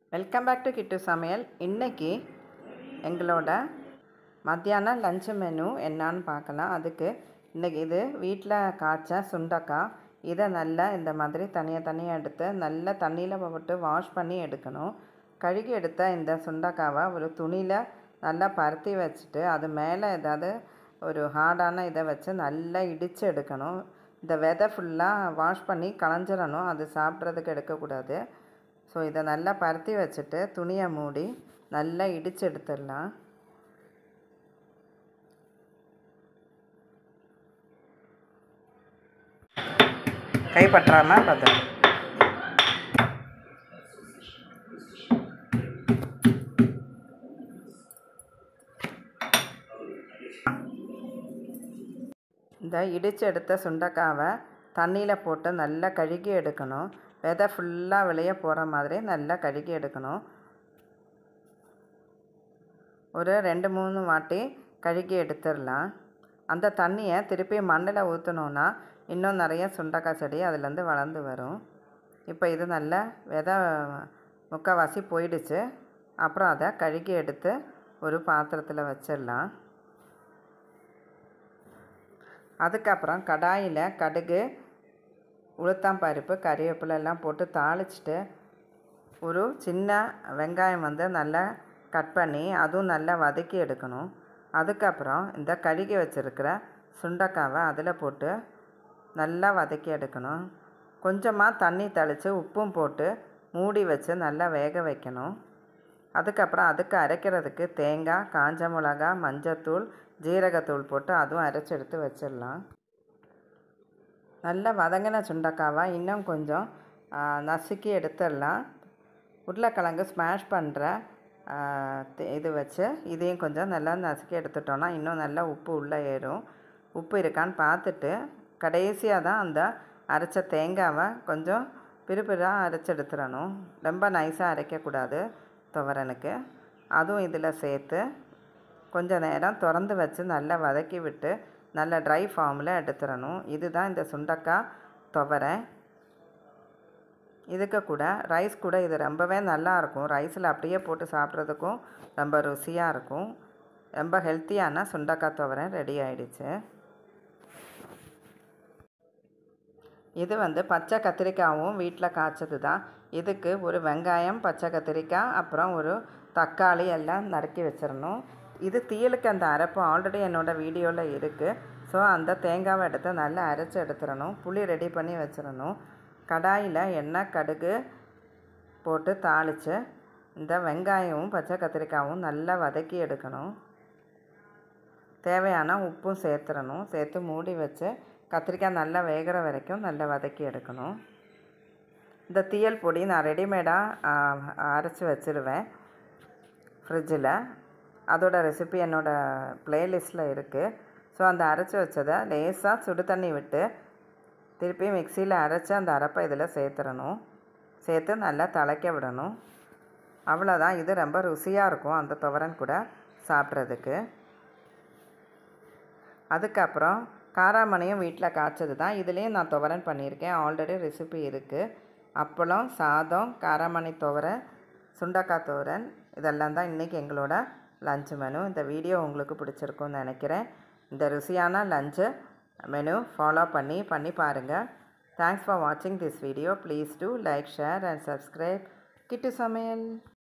welcome back to கிட்டு சமையல் இன்றைக்கி எங்களோட மத்தியானம் லஞ்சு மெனு என்னான்னு பார்க்கலாம் அதுக்கு இன்றைக்கி இது வீட்டில் காய்ச்ச சுண்டக்காய் இதை நல்லா இந்த மாதிரி தனியாக தனியாக எடுத்து நல்லா தண்ணியில் போட்டு வாஷ் பண்ணி எடுக்கணும் கழுகி எடுத்த இந்த சுண்டக்காவை ஒரு துணியில் நல்லா பருத்தி வச்சுட்டு அது மேலே ஏதாவது ஒரு ஹார்டான இதை வச்சு நல்லா இடித்து எடுக்கணும் இந்த விதை ஃபுல்லாக வாஷ் பண்ணி களைஞ்சிடணும் அது சாப்பிட்றதுக்கு எடுக்கக்கூடாது ஸோ இதை நல்லா பருத்தி வச்சுட்டு துணியை மூடி நல்லா இடித்து எடுத்துடலாம் கைப்பற்றாமல் பத்திரம் இந்த இடித்து எடுத்த சுண்டைக்காவை தண்ணியில் போட்டு நல்லா கழுகி எடுக்கணும் விதை ஃபுல்லாக வெளியே போகிற மாதிரி நல்லா கழுகி எடுக்கணும் ஒரு ரெண்டு மூணு வாட்டி கழுகி எடுத்துடலாம் அந்த தண்ணியை திருப்பி மண்ணில் ஊற்றினோன்னா இன்னும் நிறைய சுண்டக்காய் செடி அதுலேருந்து வளர்ந்து வரும் இப்போ இது நல்லா விதை முக்கால்வாசி போயிடுச்சு அப்புறம் அதை கழுகி எடுத்து ஒரு பாத்திரத்தில் வச்சிடலாம் அதுக்கப்புறம் கடாயில் கடுகு உளுத்தம்பருப்பு கறிவேப்பிலை எல்லாம் போட்டு தாளிச்சிட்டு ஒரு சின்ன வெங்காயம் வந்து நல்லா கட் பண்ணி அதுவும் நல்லா வதக்கி எடுக்கணும் அதுக்கப்புறம் இந்த கழுகி வச்சுருக்கிற சுண்டக்காவை அதில் போட்டு நல்லா வதக்கி எடுக்கணும் கொஞ்சமாக தண்ணி தெளித்து உப்பும் போட்டு மூடி வச்சு நல்லா வேக வைக்கணும் அதுக்கப்புறம் அதுக்கு அரைக்கிறதுக்கு தேங்காய் காஞ்ச மிளகா மஞ்சத்தூள் ஜீரகத்தூள் போட்டு அதுவும் அரைச்சி எடுத்து வச்சிடலாம் நல்லா வதங்கின சுண்டக்காவை இன்னும் கொஞ்சம் நசுக்கி எடுத்துடலாம் உருளைக்கிழங்கு ஸ்மாஷ் பண்ணுற இது வச்சு இதையும் கொஞ்சம் நல்லா நசுக்கி எடுத்துட்டோன்னா இன்னும் நல்லா உப்பு உள்ளே ஏறும் உப்பு இருக்கான்னு பார்த்துட்டு கடைசியாக தான் அந்த அரைச்ச தேங்காவை கொஞ்சம் பிறுபிறாக அரைச்சி எடுத்துடணும் ரொம்ப நைஸாக அரைக்கக்கூடாது துவரனுக்கு அதுவும் இதில் சேர்த்து கொஞ்ச நேரம் திறந்து வச்சு நல்லா வதக்கி விட்டு நல்ல ட்ரை ஃபார்மில் எடுத்துடணும் இதுதான் இந்த சுண்டக்காய் துவரை இதுக்கு கூட ரைஸ் கூட இது ரொம்பவே நல்லாயிருக்கும் ரைஸில் அப்படியே போட்டு சாப்பிட்றதுக்கும் ரொம்ப ருசியாக இருக்கும் ரொம்ப ஹெல்த்தியான சுண்டக்காய் துவரை ரெடி ஆயிடுச்சு இது வந்து பச்சை கத்திரிக்காயும் வீட்டில் காய்ச்சது தான் இதுக்கு ஒரு வெங்காயம் பச்சை கத்திரிக்காய் அப்புறம் ஒரு தக்காளி எல்லாம் நறுக்கி வச்சிடணும் இது தீயலுக்கு அந்த அரைப்பு ஆல்ரெடி என்னோடய வீடியோவில் இருக்குது ஸோ அந்த தேங்காவை எடுத்து நல்லா அரைச்சி எடுத்துடணும் புளி ரெடி பண்ணி வச்சிடணும் கடாயில் எண்ணெய் கடுகு போட்டு தாளித்து இந்த வெங்காயமும் பச்சை கத்திரிக்காயும் நல்லா வதக்கி எடுக்கணும் தேவையான உப்பும் சேர்த்துடணும் சேர்த்து மூடி வச்சு கத்திரிக்காய் நல்லா வேகிற வரைக்கும் நல்லா வதக்கி எடுக்கணும் இந்த தீயல் பொடி நான் ரெடிமேடாக அரைச்சி வச்சுருவேன் ஃப்ரிட்ஜில் அதோட ரெசிபி என்னோடய ப்ளேலிஸ்ட்டில் இருக்குது ஸோ அந்த அரைச்சி வச்சதை லேசாக சுடு தண்ணி விட்டு திருப்பி மிக்சியில் அரைச்சி அந்த அரைப்பை இதில் சேர்த்துடணும் சேர்த்து நல்லா திளைக்க விடணும் அவ்வளோதான் இது ரொம்ப ருசியாக இருக்கும் அந்த துவரன் கூட சாப்பிட்றதுக்கு அதுக்கப்புறம் காராமணியும் வீட்டில் காய்ச்சது தான் இதுலேயும் நான் துவரன் பண்ணியிருக்கேன் ஆல்ரெடி ரெசிபி இருக்குது அப்பளம் சாதம் காராமணி துவரன் சுண்டக்காய் துவரன் இதெல்லாம் தான் இன்றைக்கி எங்களோட லஞ்ச் மெனு இந்த வீடியோ உங்களுக்கு பிடிச்சிருக்குன்னு நினைக்கிறேன் இந்த ருசியான லஞ்சு மெனு ஃபாலோ பண்ணி பண்ணி பாருங்கள் தேங்க்ஸ் ஃபார் வாட்சிங் this video please do like share and subscribe Kittu சமையல்